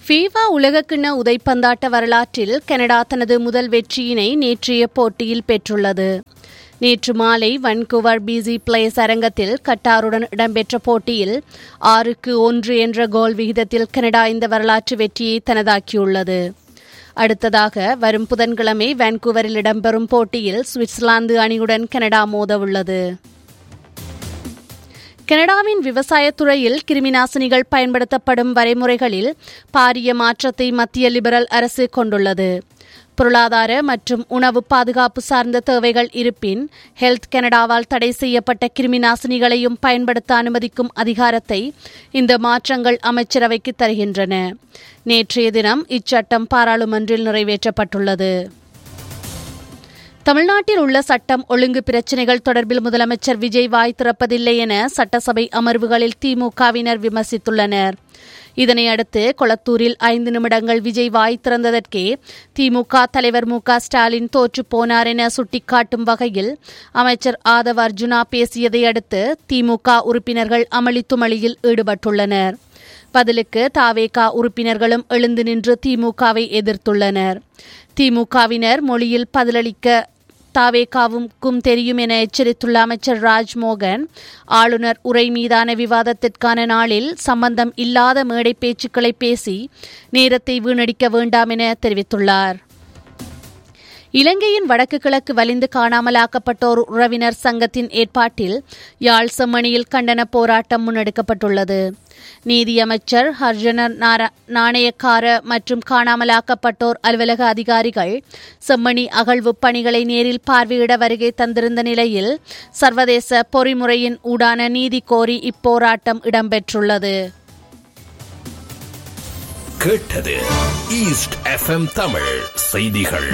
FIFA உலகக்கிண்ண உதைப்பந்தாட்ட வரலாற்றில் Canada தனது முதல் வெற்றியினை நேற்றைய போட்டியில் பெற்றுள்ளது நேற்று மாலை வன்கூவர் பிசி பிளேஸ் அரங்கத்தில் கட்டாருடன் இடம்பெற்ற போட்டியில் ஆறுக்கு ஒன்று என்ற கோல் விகிதத்தில் கனடா இந்த வரலாற்று வெற்றியை தனதாக்கியுள்ளது அடுத்ததாக வரும் புதன்கிழமை வான்கூவரில் இடம்பெறும் போட்டியில் சுவிட்சர்லாந்து அணியுடன் கனடா மோதவுள்ளது கனடாவின் விவசாயத்துறையில் கிருமிநாசினிகள் பயன்படுத்தப்படும் வரைமுறைகளில் பாரிய மாற்றத்தை மத்திய லிபரல் அரசு கொண்டுள்ளது பொருளாதார மற்றும் உணவு பாதுகாப்பு சார்ந்த தேவைகள் இருப்பின் ஹெல்த் கனடாவால் தடை செய்யப்பட்ட கிருமிநாசினிகளையும் பயன்படுத்த அனுமதிக்கும் அதிகாரத்தை இந்த மாற்றங்கள் அமைச்சரவைக்கு தருகின்றன நேற்றைய தினம் இச்சட்டம் பாராளுமன்றில் நிறைவேற்றப்பட்டுள்ளது தமிழ்நாட்டில் உள்ள சட்டம் ஒழுங்கு பிரச்சினைகள் தொடர்பில் முதலமைச்சர் விஜய் வாய் திறப்பதில்லை என சட்டசபை அமர்வுகளில் திமுகவினர் விமர்சித்துள்ளனர் இதனை அடுத்து கொளத்தூரில் ஐந்து நிமிடங்கள் விஜய் வாய் திறந்ததற்கே திமுக தலைவர் மு ஸ்டாலின் தோற்று போனார் என சுட்டிக்காட்டும் வகையில் அமைச்சர் ஆதவ் அர்ஜுனா பேசியதை அடுத்து திமுக உறுப்பினர்கள் அமளித்துமளியில் ஈடுபட்டுள்ளனர் பதிலுக்கு தாவேகா உறுப்பினர்களும் எழுந்து நின்று திமுகவை எதிர்த்துள்ளனர் திமுகவினர் மொழியில் பதிலளிக்க தாவேகாவுக்கும் தெரியும் என எச்சரித்துள்ள அமைச்சர் ராஜ்மோகன் ஆளுநர் உரை மீதான விவாதத்திற்கான நாளில் சம்பந்தம் இல்லாத மேடை பேச்சுக்களை பேசி நேரத்தை வீணடிக்க வேண்டாம் என தெரிவித்துள்ளார் இலங்கையின் வடக்கு கிழக்கு வலிந்து காணாமலாக்கப்பட்டோர் உறவினர் சங்கத்தின் ஏற்பாட்டில் யாழ் செம்மணியில் கண்டன போராட்டம் முன்னெடுக்கப்பட்டுள்ளது நீதியமைச்சர் ஹர்ஜனர் நாணயக்கார மற்றும் காணாமலாக்கப்பட்டோர் அலுவலக அதிகாரிகள் செம்மணி அகழ்வு பணிகளை நேரில் பார்வையிட வருகை தந்திருந்த நிலையில் சர்வதேச பொறிமுறையின் ஊடான நீதி கோரி இப்போராட்டம் இடம்பெற்றுள்ளது கேட்டது ஈஸ்ட் எஃப்எம் தமிழ் செய்திகள்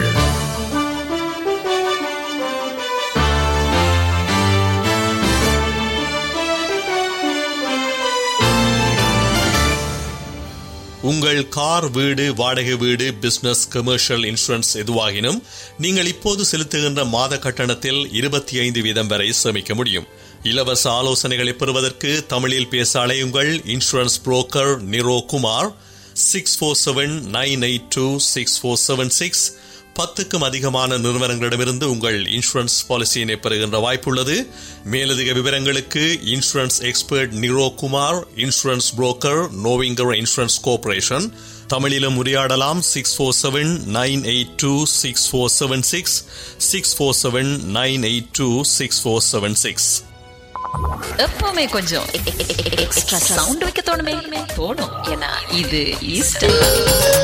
உங்கள் கார் வீடு வாடகை வீடு பிசினஸ் கமர்ஷியல் இன்சூரன்ஸ் எதுவாகினும் நீங்கள் இப்போது செலுத்துகின்ற மாத கட்டணத்தில் இருபத்தி ஐந்து வீதம் வரை சேமிக்க முடியும் இலவச ஆலோசனைகளை பெறுவதற்கு தமிழில் பேச அலையுங்கள் insurance broker Niro Kumar six four seven nine eight two six four seven six பத்துக்கும் அதிகமான நிறுவனங்களிடமிருந்து உங்கள் இன்சூரன்ஸ் பாலிசியினை பெறுகின்ற வாய்ப்புள்ளது மேலதிக விவரங்களுக்கு insurance expert Niro Kumar insurance broker நோவிங்கர் இன்சூரன்ஸ் கோஆபரேஷன் தமிழிலும் உரையாடலாம் six four seven nine eight two six four seven six six four seven nine eight two six four seven six எப்பவுமே கொஞ்சம் எக்ஸ்ட்ரா சவுண்ட் வைக்க தோணுமே தோணும் ஏன்னா இது ஈஸ்டர்